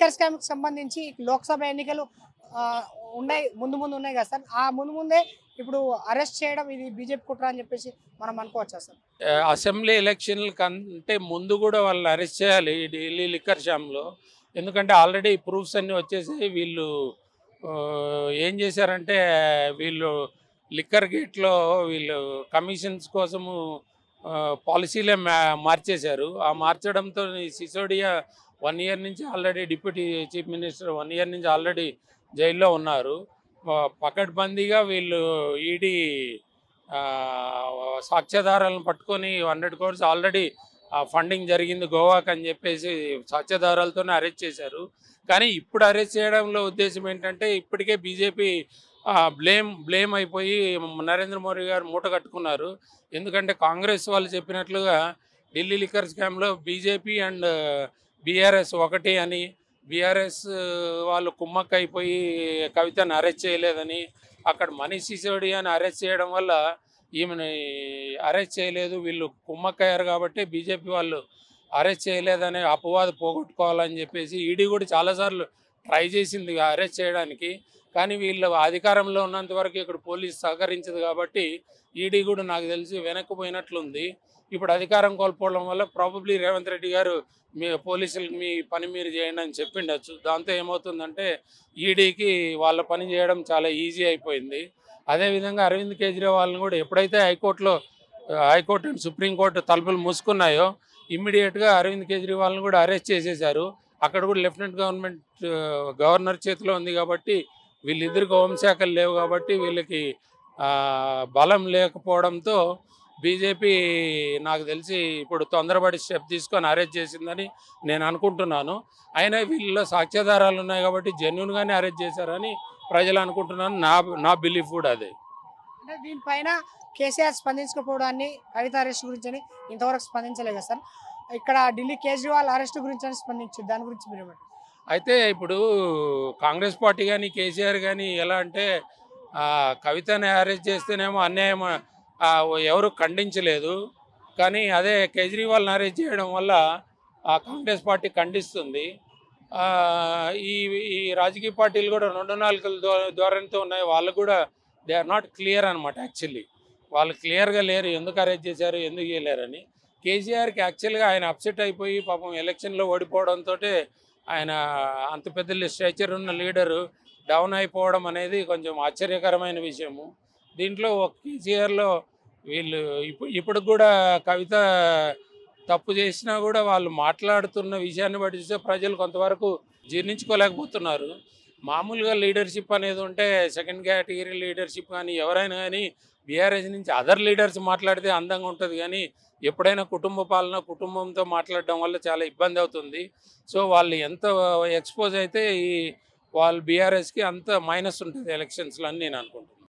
Liquor స్కామ్కి సంబంధించి లోక్సభ ఎన్నికలు ఆ, ఉన్నాయి ముందు ముందు ఉన్నాయి కదా సార్ ఆ ముందు ముందే ఇప్పుడు అరెస్ట్ చేయడం ఇది బీజేపీ కుట్ర అని చెప్పేసి మనం అనుకోవచ్చా సార్ ఆ, అసెంబ్లీ ఎలక్షన్ల కంటే ముందు కూడా వాళ్ళని అరెస్ట్ చేయాలి ఈ ఢిల్లీ లిక్కర్ షామ్లో ఎందుకంటే ఆల్రెడీ ప్రూఫ్స్ అన్నీ వచ్చేసి వీళ్ళు ఆ, ఏం చేశారంటే వీళ్ళు లిక్కర్ గేట్లో వీళ్ళు కమిషన్స్ కోసము ఆ, పాలసీలే మా మార్చేశారు ఆ మార్చడంతో ఈ సిసోడియా వన్ ఇయర్ నుంచి already deputy chief minister one year నుంచి ఆల్రెడీ జైల్లో ఉన్నారు ఆ, పకడ్బందీగా వీళ్ళు ఈడీ సాక్ష్యాధారాలను పట్టుకొని హండ్రెడ్ కోర్స్ ఆల్రెడీ ఫండింగ్ జరిగింది గోవాకి అని చెప్పేసి సాక్ష్యాధారాలతోనే అరెస్ట్ చేశారు కానీ ఇప్పుడు అరెస్ట్ చేయడంలో ఉద్దేశం ఏంటంటే ఇప్పటికే బీజేపీ బ్లేమ్ బ్లేమ్ అయిపోయి నరేంద్ర మోడీ గారు మూట కట్టుకున్నారు ఎందుకంటే కాంగ్రెస్ వాళ్ళు చెప్పినట్లుగా ఢిల్లీ లిక్కర్ స్కామ్లో బీజేపీ అండ్ బీఆర్ఎస్ ఒకటి అని బీఆర్ఎస్ వాళ్ళు కుమ్మక్క అయిపోయి కవితను అరెస్ట్ చేయలేదని అక్కడ మనీష్ సిసోడియాని అరెస్ట్ చేయడం వల్ల ఈమెను అరెస్ట్ చేయలేదు వీళ్ళు కుమ్మక్కయ్యారు కాబట్టి బీజేపీ వాళ్ళు అరెస్ట్ చేయలేదనే అపవాదు పోగొట్టుకోవాలని చెప్పేసి ఈడీ కూడా చాలాసార్లు ట్రై చేసింది అరెస్ట్ చేయడానికి కానీ వీళ్ళు అధికారంలో ఉన్నంత వరకు ఇక్కడ పోలీస్ సహకరించదు కాబట్టి ఈడీ కూడా నాకు తెలిసి వెనక్కి పోయినట్లుంది ఇప్పుడు అధికారం కోల్పోవడం వల్ల ప్రాబబ్లీ రేవంత్ రెడ్డి గారు మీ పోలీసులకు మీ పని మీరు చేయండి అని చెప్పిండొచ్చు దాంతో ఏమవుతుందంటే ఈడీకి వాళ్ళ పని చేయడం చాలా ఈజీ అయిపోయింది అదేవిధంగా అరవింద్ కేజ్రీవాల్ని కూడా ఎప్పుడైతే హైకోర్టులో ఆ, హైకోర్టు అండ్ సుప్రీంకోర్టు తలుపులు మూసుకున్నాయో ఇమ్మీడియట్గా అరవింద్ కేజ్రీవాల్ని కూడా అరెస్ట్ చేసేశారు అక్కడ కూడా లెఫ్టినెంట్ గవర్నమెంట్ ఆ, గవర్నర్ చేతిలో ఉంది కాబట్టి వీళ్ళిద్దరికి హోంశాఖలు లేవు కాబట్టి వీళ్ళకి ఆ, బలం లేకపోవడంతో బీజేపీ నాకు తెలిసి ఇప్పుడు తొందరపడి స్టెప్ తీసుకొని అరెస్ట్ చేసిందని నేను అనుకుంటున్నాను అయినా వీళ్ళలో సాక్ష్యాధారాలు ఉన్నాయి కాబట్టి జెన్యున్గానే అరెస్ట్ చేశారని ప్రజలు అనుకుంటున్నాను నా నా బిలీఫ్ కూడా అదే అంటే దీనిపైన కేసీఆర్ స్పందించకపోవడాన్ని కవిత అరెస్ట్ గురించి అని ఇంతవరకు స్పందించలేదు కదా సార్ ఇక్కడ ఢిల్లీ కేజ్రీవాల్ అరెస్ట్ గురించి అని స్పందించింది దాని గురించి మీరు ఏమంటారు? అయితే ఇప్పుడు కాంగ్రెస్ పార్టీ కానీ కేసీఆర్ కానీ ఎలా అంటే ఆ, కవితని అరెస్ట్ చేస్తేనేమో అన్యాయం ఆ, ఎవరు ఖండించలేదు కానీ అదే కేజ్రీవాల్ని అరెస్ట్ చేయడం వల్ల ఆ కాంగ్రెస్ పార్టీ ఖండిస్తుంది ఆ, ఈ ఈ రాజకీయ పార్టీలు కూడా రెండు నాలుగు ధోరణితో ఉన్నాయి వాళ్ళు కూడా దే ఆర్ నాట్ క్లియర్ అనమాట యాక్చువల్లీ వాళ్ళు క్లియర్గా లేరు ఎందుకు అరెస్ట్ చేశారు ఎందుకు చేయలేరని కేసీఆర్కి యాక్చువల్గా ఆయన అప్సెట్ అయిపోయి పాపం ఎలక్షన్లో ఓడిపోవడంతో ఆయన అంత పెద్ద స్ట్రక్చర్ ఉన్న లీడరు డౌన్ అయిపోవడం అనేది కొంచెం ఆశ్చర్యకరమైన విషయము దీంట్లో ఒక కేసీఆర్లో వీళ్ళు ఇప్పుడు ఇప్పుడు కూడా కవిత తప్పు చేసినా కూడా వాళ్ళు మాట్లాడుతున్న విషయాన్ని బట్టి చూస్తే ప్రజలు కొంతవరకు జీర్ణించుకోలేకపోతున్నారు మామూలుగా లీడర్షిప్ అనేది ఉంటే సెకండ్ కేటగిరీ లీడర్షిప్ కానీ ఎవరైనా కానీ బీఆర్ఎస్ నుంచి అదర్ లీడర్స్ మాట్లాడితే అందంగా ఉంటుంది కానీ ఎప్పుడైనా కుటుంబ పాలన కుటుంబంతో మాట్లాడడం వల్ల చాలా ఇబ్బంది అవుతుంది సో వాళ్ళు ఎంత ఎక్స్పోజ్ అయితే ఈ వాళ్ళు బీఆర్ఎస్కి అంత మైనస్ ఉంటుంది ఎలక్షన్స్లో అని నేను అనుకుంటున్నాను